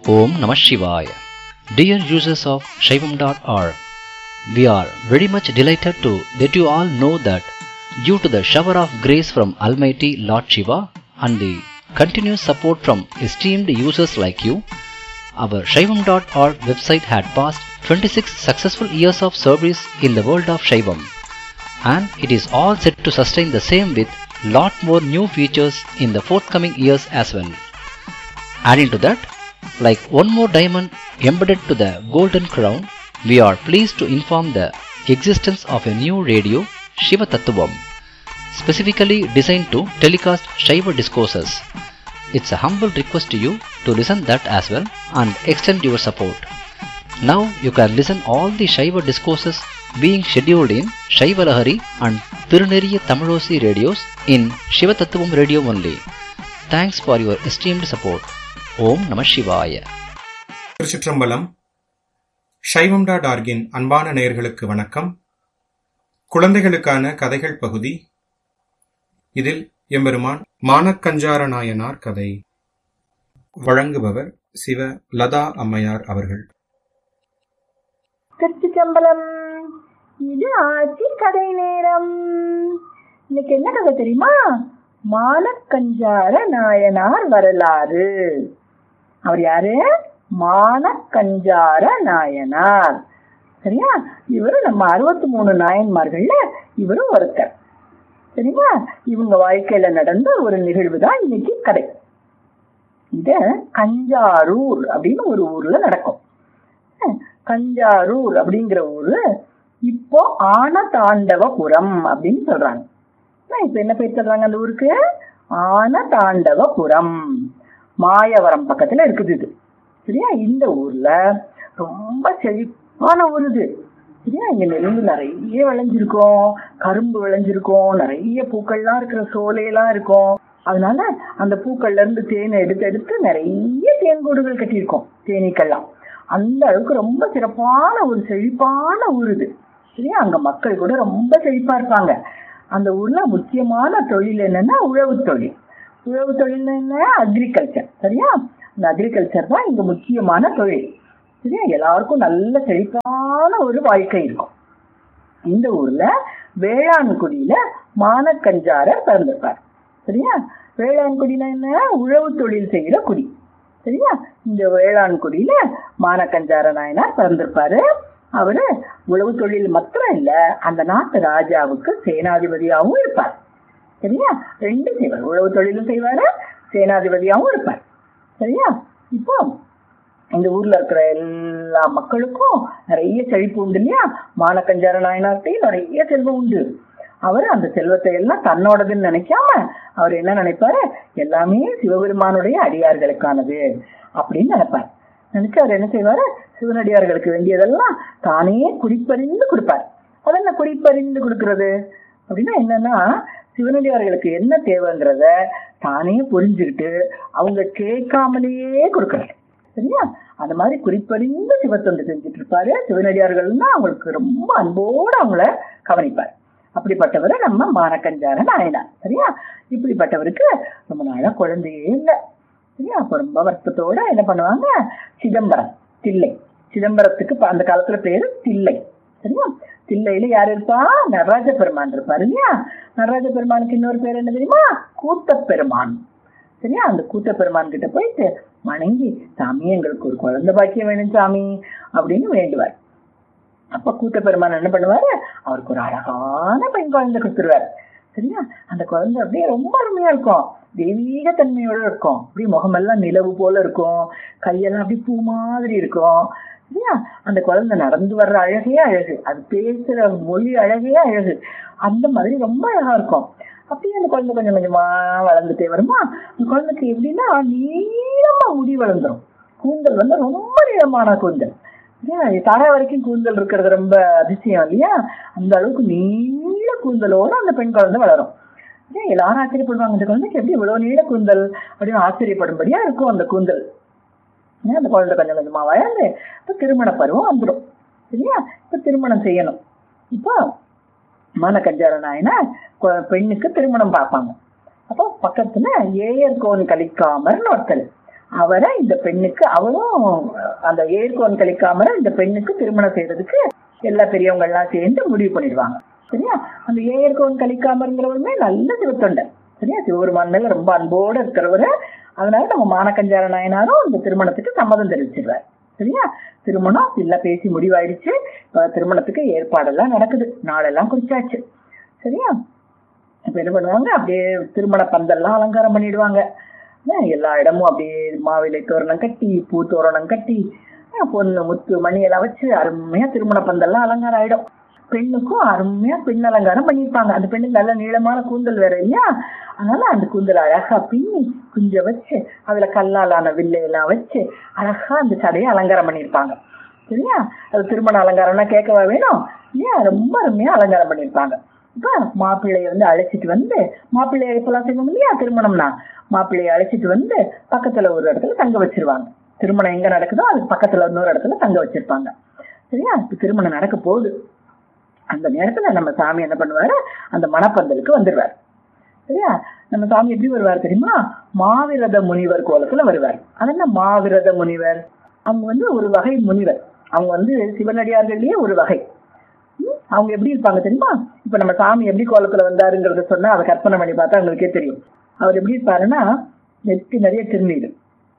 Om Namah Shivaya. Dear users of Shaivam.org, we are very much delighted to let you all know that due to the shower of grace from Almighty Lord Shiva and the continuous support from esteemed users like you, our Shaivam.org website had passed 26 successful years of service in the world of Shaivam and it is all set to sustain the same with lot more new features in the forthcoming years as well. Adding to that, like one more diamond embedded to the golden crown, we are pleased to inform the existence of a new radio, Shiva Tattvam, specifically designed to telecast Shiva discourses. It's a humble request to you to listen that as well and extend your support. Now you can listen all the Shiva discourses being scheduled in Shiva Lahari and Tiruneriya Tamilosi radios in Shiva Tattvam radio only. Thanks for your esteemed support. ஓம் நம சிவாய திருச்சிற்றம்பலம் சைவம் dot ஆர்கின் அன்பான நேயர்களுக்கு வணக்கம் குழந்தைகளுக்கான கதைகள் பகுதி இதில் எம்பெருமான் மானக்கஞ்சார நாயனார் கதை வழங்குபவர் சிவ லதா அம்மையார் அவர்கள் திருச்சிச்சம்பலம் இது ஆட்சி கதை நேரம் இன்னைக்கு என்ன கதை தெரியுமா மானக்கஞ்சார நாயனார் வரலாறு அவர் யாரு மானக்கஞ்சார நாயனார் சரியா இவரு நம்ம அறுபத்தி மூணு நாயன்மார்கள்ல இவரும் ஒருத்தர் சரிங்களா இவங்க வாழ்க்கையில நடந்த ஒரு நிகழ்வு தான் இன்னைக்கு கதை இத கஞ்சாரூர் அப்படின்னு ஒரு ஊர்ல நடக்கும் கஞ்சாரூர் அப்படிங்கிற ஊரு இப்போ ஆனதாண்டவபுரம் அப்படின்னு சொல்றாங்க இப்ப என்ன பேர் சொல்றாங்க அந்த ஊருக்கு ஆனதாண்டவபுரம் மாயவரம் பக்கத்துல இருக்குது இது சரியா இந்த ஊர்ல ரொம்ப செழிப்பான ஊர் இது சரியா இங்க நெல் நிறைய விளைஞ்சிருக்கும் கரும்பு விளைஞ்சிருக்கும் நிறைய பூக்கள்லாம் இருக்கிற சோலையெல்லாம் இருக்கும் அதனால அந்த பூக்கள்ல இருந்து தேனை எடுத்து எடுத்து நிறைய தேன்கூடுகள் கட்டியிருக்கோம் தேனீக்கெல்லாம் அந்த அளவுக்கு ரொம்ப சிறப்பான ஒரு செழிப்பான ஊர் இது சரியா அங்க மக்கள் கூட ரொம்ப செழிப்பா இருப்பாங்க அந்த ஊர்ல முக்கியமான தொழில் என்னன்னா உழவு தொழில் உழவு தொழில் என்ன அக்ரிகல்ச்சர் சரியா அந்த அக்ரிகல்ச்சர் தான் இங்க முக்கியமான தொழில் சரியா எல்லாருக்கும் நல்ல செழிப்பான ஒரு வாழ்க்கை இருக்கும் இந்த ஊர்ல வேளாண்குடியில மானக்கஞ்சாரர் பிறந்திருப்பார் சரியா வேளாண்குடினா என்ன உழவு தொழில் செய்யற குடி சரியா இந்த வேளாண்குடியில மானக்கஞ்சார நாயனார் பிறந்திருப்பாரு அவரு உழவு தொழில் மாத்திரம் இல்ல அந்த நாட்டு ராஜாவுக்கு சேனாதிபதியாகவும் இருப்பார் சரியா ரெண்டும் செய்வார் உழவு தொழிலும் செய்வாரு சேனாதிபதியாகவும் இருப்பார் சரியா இப்போ இந்த ஊர்ல இருக்கிற எல்லா மக்களுக்கும் நிறைய செழிப்பு உண்டு இல்லையா மானக்கஞ்சார நாயனார்ட்டையும் நிறைய செல்வம் உண்டு அவர் அந்த செல்வத்தை எல்லாம் தன்னோடதுன்னு நினைக்காம அவர் என்ன நினைப்பாரு எல்லாமே சிவபெருமானுடைய அடியார்களுக்கானது அப்படின்னு நினைப்பார் நினைச்சு அவர் என்ன செய்வாரு சிவனடியார்களுக்கு வேண்டியதெல்லாம் தானே குறிப்பறிந்து கொடுப்பார் அது என்ன குறிப்பறிந்து கொடுக்கறது அப்படின்னா என்னன்னா சிவனடியார்களுக்கு என்ன தேவைங்கிறத தானே புரிஞ்சுக்கிட்டு அவங்க கேட்காமலேயே கொடுக்கறாரு சரியா அந்த மாதிரி குறிப்பறிந்து சிவத்தொண்டு செஞ்சுட்டு இருப்பாரு சிவனடியார்கள்னா அவங்களுக்கு ரொம்ப அன்போடு அவங்கள கவனிப்பார் அப்படிப்பட்டவரை நம்ம மானக்கஞ்சார நாயனார் சரியா இப்படிப்பட்டவருக்கு ரொம்ப நாளா குழந்தையே இல்லை சரியா அப்ப ரொம்ப வருத்தத்தோட என்ன பண்ணுவாங்க சிதம்பரம் தில்லை சிதம்பரத்துக்கு அந்த காலத்துல பேரு தில்லை சரியா தில்லையில யார் இருப்பா நடராஜ பெருமான் இருப்பாரு இல்லையா நடராஜ பெருமானுக்கு இன்னொரு பேர் என்ன தெரியுமா கூத்த பெருமான் சரியா அந்த கூத்த பெருமான் கிட்ட போயிட்டு வணங்கி சாமி எங்களுக்கு ஒரு குழந்தை பாக்கியம் வேணும் சாமி அப்படின்னு வேண்டுவார் அப்ப கூத்த பெருமான் என்ன பண்ணுவாரு அவருக்கு ஒரு அழகான பெண் குழந்தை கொடுத்துருவாரு சரியா அந்த குழந்தை அப்படியே ரொம்ப அருமையா இருக்கும் தெய்வீக தன்மையோட இருக்கும் அப்படியே முகமெல்லாம் நிலவு போல இருக்கும் கையெல்லாம் அப்படியே பூ மாதிரி இருக்கும் சரியா அந்த குழந்தை நடந்து வர்ற அழகே அழகு அது பேசுற மொழி அழகே அழகு அந்த மாதிரி ரொம்ப அழகா இருக்கும் அப்படியே அந்த குழந்தை கொஞ்சம் கொஞ்சமா வளர்ந்துட்டே வருமா அந்த குழந்தைக்கு எப்படின்னா நீளமா முடி வளர்ந்துரும் கூந்தல் வந்து ரொம்ப நீளமான கூந்தல் தர வரைக்கும் கூந்தல் இருக்கிறது ரொம்ப அதிசயம் இல்லையா அந்த அளவுக்கு நீள கூந்தலோட அந்த பெண் குழந்தை வளரும் ஏன் எல்லாரும் ஆச்சரியப்படுவாங்க இந்த குழந்தைக்கு எப்படி இவ்வளவு நீள கூந்தல் அப்படின்னு ஆச்சரியப்படும்படியா இருக்கும் அந்த கூந்தல் அந்த குழந்தை கொஞ்சம் கொஞ்சமா வளர்ந்து இப்போ திருமண பருவம் வந்துடும் சரியா இப்போ திருமணம் செய்யணும் இப்போ மானக்கஞ்சார நாயனா கொ- பெண்ணுக்கு திருமணம் பார்ப்பாங்க அப்போ பக்கத்துல ஏயர் கோன் கலிக்காமர்னு ஒருத்தர் அவரை இந்த பெண்ணுக்கு அவரும் அந்த ஏர்கோன் கழிக்காம இந்த பெண்ணுக்கு திருமணம் செய்யறதுக்கு எல்லா பெரியவங்க எல்லாம் சேர்ந்து முடிவு பண்ணிடுவாங்க சரியா அந்த ஏர்கோன் கழிக்காமங்கிறவருமே நல்ல சிவத்தொண்டர் சரியா சிவபெருமான் மேல ரொம்ப அன்போடு இருக்கிறவரு அதனால நம்ம மானக்கஞ்சார நாயனாரும் இந்த திருமணத்துக்கு சம்மதம் தெரிவிச்சிடுறாரு சரியா திருமணம் எல்லாம் பேசி முடிவாயிடுச்சு இப்ப திருமணத்துக்கு ஏற்பாடெல்லாம் நடக்குது நாளெல்லாம் குறிச்சாச்சு சரியா இப்ப என்ன பண்ணுவாங்க அப்படியே திருமண பந்தல்லாம் அலங்காரம் பண்ணிடுவாங்க அஹ் எல்லா இடமும் அப்படியே மாவிலை தோரணம் கட்டி பூ தோரணம் கட்டி அஹ் பொண்ணு முத்து மணி எல்லாம் வச்சு அருமையா திருமண பந்தல்லாம் அலங்காரம் ஆயிடும் பெண்ணுக்கும் அருமையா பெண் அலங்காரம் பண்ணியிருப்பாங்க அந்த பெண்ணுக்கு நல்ல நீளமான கூந்தல் வேற இல்லையா அதனால அந்த கூந்தல் அழகா பின்னி குஞ்ச வச்சு அதுல கல்லாலான வில்லையெல்லாம் வச்சு அழகா அந்த சடையை அலங்காரம் பண்ணியிருப்பாங்க சரியா அது திருமண அலங்காரம்னா கேட்கவா வேணும் ஏன் ரொம்ப அருமையா அலங்காரம் பண்ணியிருப்பாங்க இப்ப மாப்பிள்ளைய வந்து அழைச்சிட்டு வந்து மாப்பிள்ளைய இப்பெல்லாம் செய்வோம் இல்லையா திருமணம்னா மாப்பிள்ளைய அழைச்சிட்டு வந்து பக்கத்துல ஒரு இடத்துல தங்க வச்சிருவாங்க திருமணம் எங்க நடக்குதோ அதுக்கு பக்கத்துல இன்னொரு இடத்துல தங்க வச்சிருப்பாங்க சரியா இப்ப திருமணம் நடக்க போகுது அந்த நேரத்துல நம்ம சாமி என்ன பண்ணுவாரு அந்த மணப்பந்தலுக்கு வந்துடுவார் சரியா நம்ம சாமி எப்படி வருவார் தெரியுமா மாவிரத முனிவர் கோலத்துல வருவார் அது என்ன மாவிரத முனிவர் அவங்க வந்து ஒரு வகை முனிவர் அவங்க வந்து சிவனடியார்கள்லயே ஒரு வகை ம், அவங்க எப்படி இருப்பாங்க தெரியுமா இப்ப நம்ம சாமி எப்படி கோலத்துல வந்தாருங்கிறத சொன்னா அதை கற்பனை பண்ணி பார்த்தா உங்களுக்கே தெரியும் அவர் எப்படி இருப்பாருன்னா நெத்தி நிறைய திருநீர்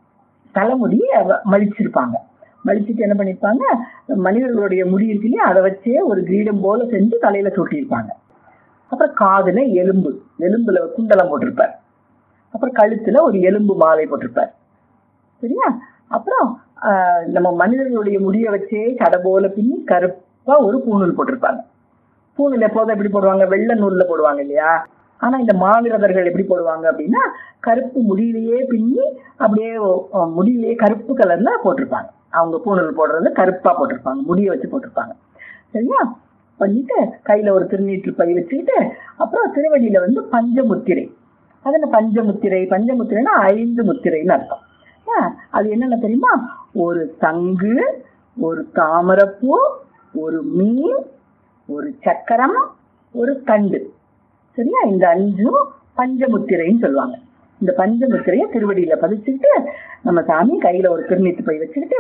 தலைமுடி அவ- மலிச்சிருப்பாங்க மலிச்சிட்டு என்ன பண்ணிருப்பாங்க மனிதர்களுடைய முடி இருக்கு இல்லையா அதை வச்சே ஒரு கிரீடம் போல செஞ்சு தலையில சூட்டியிருப்பாங்க அப்புறம் காதுல எலும்பு எலும்புல குண்டலம் போட்டிருப்பார் அப்புறம் கழுத்துல ஒரு எலும்பு மாலை போட்டிருப்பார் சரியா அப்புறம் ஆஹ், நம்ம மனிதர்களுடைய முடியை வச்சே சடை போல பின்னி கருப்பா ஒரு பூணூல் போட்டிருப்பாங்க பூணூல் எப்போதும் எப்படி போடுவாங்க வெள்ளை நூல்ல போடுவாங்க இல்லையா ஆனா இந்த மாவீரதர்கள் எப்படி போடுவாங்க அப்படின்னா கருப்பு முடியிலேயே பின்னி அப்படியே அஹ், முடியிலேயே கருப்பு கலர்ல போட்டிருப்பாங்க அவங்க பூணூல் போடுறது கருப்பா போட்டிருப்பாங்க முடியை வச்சு போட்டிருப்பாங்க சரியா பண்ணிட்டு கையில ஒரு திருநீற்று பை வச்சுக்கிட்டு அப்புறம் திருவடியில வந்து பஞ்சமுத்திரை அது என்ன பஞ்சமுத்திரை பஞ்சமுத்திரைன்னா ஐந்து முத்திரைன்னு அர்த்தம் ஏன், அது என்னென்ன தெரியுமா ஒரு தங்கு ஒரு தாமரப்பூ ஒரு மீன் ஒரு சக்கரம் ஒரு தண்டு சரியா இந்த அஞ்சும் பஞ்சமுத்திரைன்னு சொல்லுவாங்க இந்த பஞ்சமுத்திரையை திருவடியில பதிச்சுக்கிட்டு நம்ம சாமி கையில ஒரு திருநீத்து பை வச்சுக்கிட்டு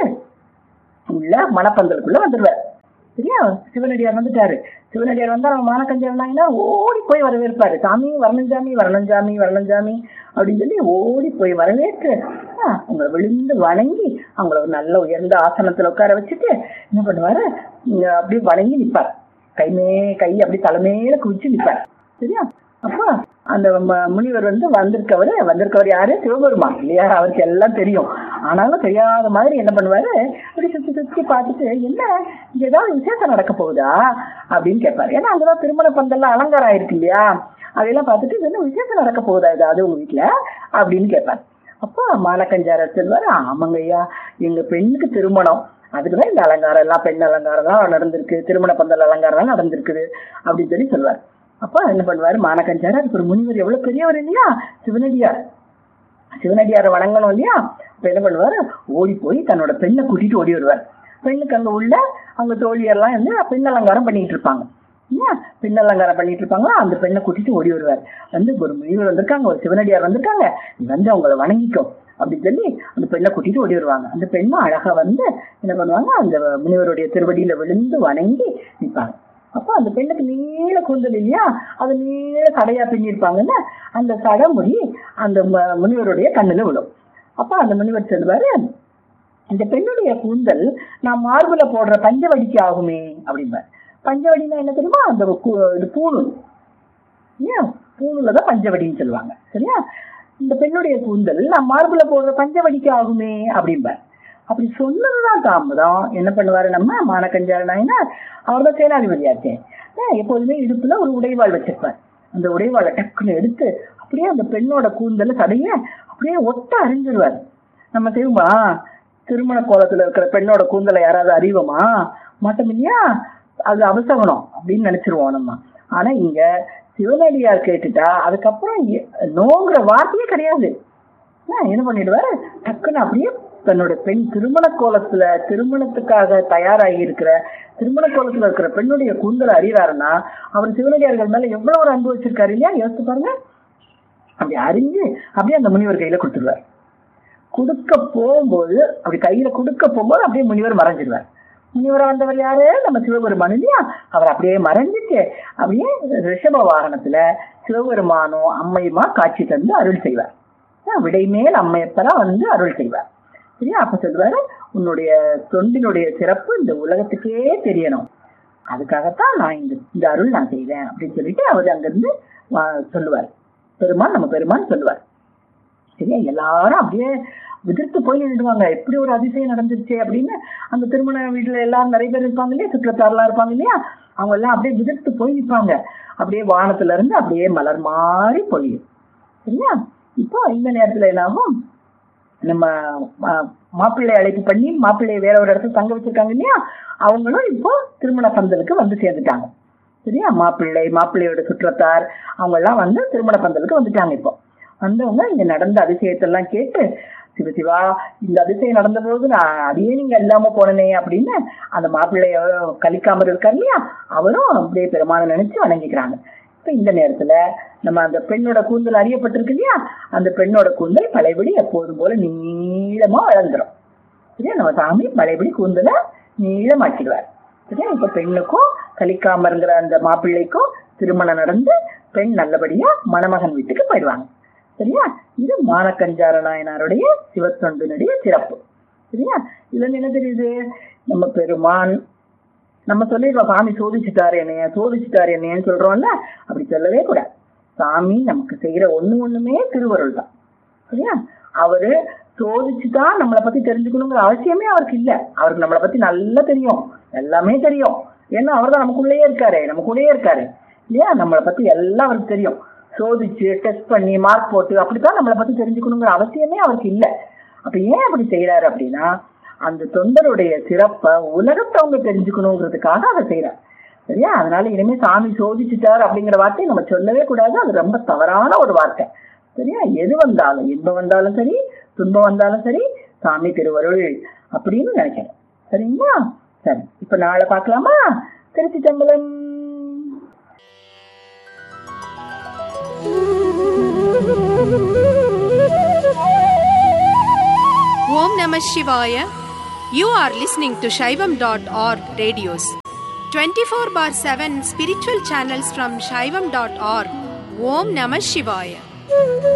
உள்ள மணப்பந்தலுக்குள்ள வந்துடுவார் சரியா சிவனடியார் வந்துட்டாரு சிவனடியார் வந்தா நம்ம மானக்கஞ்சா ஓடி போய் வரவேற்பாரு சாமி வரணும் சாமி வரணும் சாமி வரணும் சாமி அப்படின்னு சொல்லி ஓடி போய் வரவேற்று ஆ, அவங்களை விழுந்து வணங்கி அவங்கள ஒரு நல்ல உயர்ந்த ஆசனத்துல உட்கார வச்சுட்டு என்ன பண்ணுவாரு இங்க அப்படியே வணங்கி நிப்பார் கைமே கை அப்படி தலைமையில குவிச்சு நிப்பார் சரியா அப்போ அந்த ம- முனிவர் வந்து வந்திருக்கவர் வந்திருக்கவர் யாரு சிவபெருமான் இல்லையா அவருக்கு எல்லாம் தெரியும் ஆனாலும் தெரியாத மாதிரி என்ன பண்ணுவாரு அப்படி சுத்தி சுத்தி பார்த்துட்டு என்ன இங்க ஏதாவது விசேஷம் நடக்க போகுதா அப்படின்னு கேட்பாரு ஏன்னா அங்கதான் திருமண பந்தல்ல அலங்காரம் ஆயிருக்கு இல்லையா அதையெல்லாம் பார்த்துட்டு இது என்ன விசேஷம் நடக்க போகுதா ஏதாவது உங்க வீட்டுல அப்படின்னு கேட்பாரு அப்போ மானக்கஞ்சாரர் சொல்வாரு ஆமாங்க ஐயா எங்க பெண்ணுக்கு திருமணம் அதுக்குதான் இந்த அலங்காரம் எல்லாம் பெண் அலங்காரம் தான் நடந்திருக்கு திருமண பந்தல் அலங்காரம் தான் நடந்திருக்குது அப்படின்னு சொல்லி சொல்வார் அப்போ என்ன பண்ணுவாரு மானக்கஞ்சாரர் அதுக்கு ஒரு முனிவர் எவ்வளவு பெரியவர் இல்லையா சிவனடியார் சிவனடியாரை வணங்கணும் இல்லையா அப்ப என்ன பண்ணுவாரு ஓடி போய் தன்னோட பெண்ணை கூட்டிட்டு ஓடி வருவார் பெண்ணுக்கு அங்க உள்ள அவங்க தோழியெல்லாம் வந்து பெண் அலங்காரம் பண்ணிட்டு இருப்பாங்க இல்லையா பெண் அலங்காரம் பண்ணிட்டு இருப்பாங்களா அந்த பெண்ணை கூட்டிட்டு ஓடி வருவார் வந்து ஒரு முனிவர் வந்திருக்காங்க ஒரு சிவனடியார் வந்திருக்காங்க நீ வந்து அவங்கள வணங்கிக்கோ அப்படின்னு சொல்லி அந்த பெண்ணை கூட்டிட்டு ஓடி வருவாங்க அந்த பெண்ணும் அழகா வந்து என்ன பண்ணுவாங்க அந்த முனிவருடைய திருவடியில விழுந்து வணங்கி நிற்பாங்க அப்போ அந்த பெண்ணுக்கு நீள கூந்தல் இல்லையா அது நீள சடையா பின்னிருப்பாங்கல்ல அந்த சடைமுடி அந்த ம- முனிவருடைய கண்ணுல விழும் அப்ப அந்த முனிவர் சொல்லுவாரு இந்த பெண்ணுடைய கூந்தல் நான் மார்புல போடுற பஞ்சவடிக்கு ஆகுமே அப்படிம்பார் பஞ்சவடினா என்ன தெரியுமா அந்த கு- இது பூணூல் ஏன் பூணூல தான் பஞ்சவடின்னு சொல்லுவாங்க சரியா இந்த பெண்ணுடைய கூந்தல் நான் மார்புல போடுற பஞ்சவடிக்கு ஆகுமே அப்படிம்பார் அப்படி சொன்னதுதான் தாமதம் என்ன பண்ணுவாரு நம்ம மானக்கஞ்சார நாயனார் அவர் தான் சேனாதிபதியாச்சே ஏன் எப்போதுமே இடுப்புல ஒரு உடைவாள் வச்சிருப்பார் அந்த உடைவாளை டக்குன்னு எடுத்து அப்படியே அந்த பெண்ணோட கூந்தல சடைய அப்படியே ஒட்ட அறிஞ்சிருவார் நம்ம தெரியுமா திருமண கோலத்துல இருக்கிற பெண்ணோட கூந்தலை யாராவது அறிவோமா மாட்டோம் இல்லையா அது அவசகனம் அப்படின்னு நினைச்சிருவோம் நம்ம ஆனா இங்க சிவனடியார் கேட்டுட்டா அதுக்கப்புறம் எ- நோங்கிற வார்த்தையே கிடையாது ஆ, என்ன பண்ணிடுவாரு டக்குன்னு அப்படியே தன்னோட பெண் திருமண கோலத்துல திருமணத்துக்காக தயாராகி இருக்கிற திருமண கோலத்துல இருக்கிற பெண்ணுடைய கூந்தலை அறிகிறாருன்னா அவர் சிவனடியார்கள் மேல எவ்வளவு ஒரு அன்பு வச்சிருக்காரு இல்லையா யோசிச்சு பாருங்க அப்படி அறிஞ்சு அப்படியே அந்த முனிவர் கையில கொடுத்துருவார் கொடுக்க போகும்போது அப்படி கையில கொடுக்க போகும்போது அப்படியே முனிவர் மறைஞ்சிடுவார் முனிவரா வந்தவர் யாரு நம்ம சிவபெருமான் இல்லையா அவர் அப்படியே மறைஞ்சிட்டு அப்படியே ரிஷப வாகனத்துல சிவபெருமானும் அம்மையுமா காட்சி தந்து அருள் செய்வார் அஹ் விடைமேல் அம்மையப்பரா வந்து அருள் செய்வார் சரியா அப்ப சொல்லுவாரு உன்னுடைய தொண்டினுடைய சிறப்பு இந்த உலகத்துக்கே தெரியணும் அதுக்காகத்தான் நான் இந்த இந்த அருள் நான் செய்வேன் அப்படின்னு சொல்லிட்டு அவர் அங்கிருந்து வா- சொல்லுவார் பெருமான் நம்ம பெருமான் சொல்லுவார் சரியா எல்லாரும் அப்படியே விதிர்த்து போய் நின்றுவாங்க எப்படி ஒரு அதிசயம் நடந்துருச்சு அப்படின்னு அந்த திருமண வீட்டுல எல்லாரும் நிறைய பேர் இருப்பாங்க இல்லையா சுற்றத்தாரெல்லாம் இருப்பாங்க இல்லையா அவங்க எல்லாம் அப்படியே விதிர்த்து போய் நிற்பாங்க அப்படியே வானத்துல இருந்து அப்படியே மலர் மாறி பொழியும் சரியா இப்போ இந்த நேரத்துல என்ன ஆகும் நம்ம மா- மாப்பிள்ளை அழைப்பு பண்ணி மாப்பிள்ளையை வேற ஒரு இடத்துல தங்க வச்சிருக்காங்க இல்லையா அவங்களும் இப்போ திருமண பந்தலுக்கு வந்து சேர்ந்துட்டாங்க சரியா மாப்பிள்ளை மாப்பிள்ளையோட சுற்றத்தார் அவங்க எல்லாம் வந்து திருமண பந்தலுக்கு வந்துட்டாங்க இப்போ வந்தவங்க இங்க நடந்த அதிசயத்தெல்லாம் கேட்டு சிவ சிவா இந்த அதிசயம் நடந்த போது நான் அதையே நீங்க இல்லாம போனனே அப்படின்னு அந்த மாப்பிள்ளைய கலிக்காமர் இருக்கார் இல்லையா அவரும் அப்படியே பெருமானை நினைச்சு வணங்கிக்கிறாங்க இப்ப இந்த நேரத்துல நம்ம அந்த பெண்ணோட கூந்தல் அறியப்பட்டிருக்கு இல்லையா அந்த பெண்ணோட கூந்தல் பழையபடி எப்போதும் போல நீளமா வளர்ந்துரும் சரியா நம்ம சாமி பழையபடி கூந்தலை நீளமாக்கிடுவார் சரியா இப்ப பெண்ணுக்கும் கலிக்காமருங்கிற அந்த மாப்பிள்ளைக்கும் திருமணம் நடந்து பெண் நல்லபடியா மணமகன் வீட்டுக்கு போயிடுவாங்க சரியா இது மானக்கஞ்சார நாயனாருடைய சிவத்தொண்டினுடைய சிறப்பு சரியா இதுல இருந்து என்ன தெரியுது நம்ம பெருமான் நம்ம சொல்லிடுவோம் சாமி சோதிச்சுட்டாரு என்னைய சோதிச்சுட்டாரு என்னையன்னு சொல்றோம்ல அப்படி சொல்லவே கூடாது சாமி நமக்கு செய்யற ஒண்ணு ஒண்ணுமே திருவருள் தான் சரியா அவரு சோதிச்சுதான் நம்மளை பத்தி தெரிஞ்சுக்கணுங்கிற அவசியமே அவருக்கு இல்ல அவருக்கு நம்மளை பத்தி நல்லா தெரியும் எல்லாமே தெரியும் ஏன்னா அவர் தான் நமக்குள்ளேயே இருக்காரு நமக்குள்ளேயே இருக்காரு இல்லையா நம்மளை பத்தி எல்லாம் அவருக்கு தெரியும் சோதிச்சு டெஸ்ட் பண்ணி மார்க் போட்டு அப்படித்தான் நம்மளை பத்தி தெரிஞ்சுக்கணுங்கிற அவசியமே அவருக்கு இல்ல அப்ப ஏன் அப்படி செய்யறாரு அப்படின்னா அந்த தொண்டருடைய சிறப்பை உலகத்தவங்க தெரிஞ்சுக்கணுங்கிறதுக்காக அதை செய்யறாரு சரியா அதனால இனிமே சாமி சோதிச்சுட்டார் அப்படிங்கிற வார்த்தையை நம்ம சொல்லவே கூடாது அது ரொம்ப தவறான ஒரு வார்த்தை சரியா எது வந்தாலும் இன்பம் வந்தாலும் சரி துன்பம் வந்தாலும் சரி சாமி திருவருள் அப்படின்னு நினைக்கிறேன் சரிங்களா சரி இப்ப நாளை பார்க்கலாமா Trichy தம்பலம் Om Namah Shivaya. You are listening to Shaivam.org radios. 24 bar 7 spiritual channels from Shaivam.org. Om Namah Shivaya.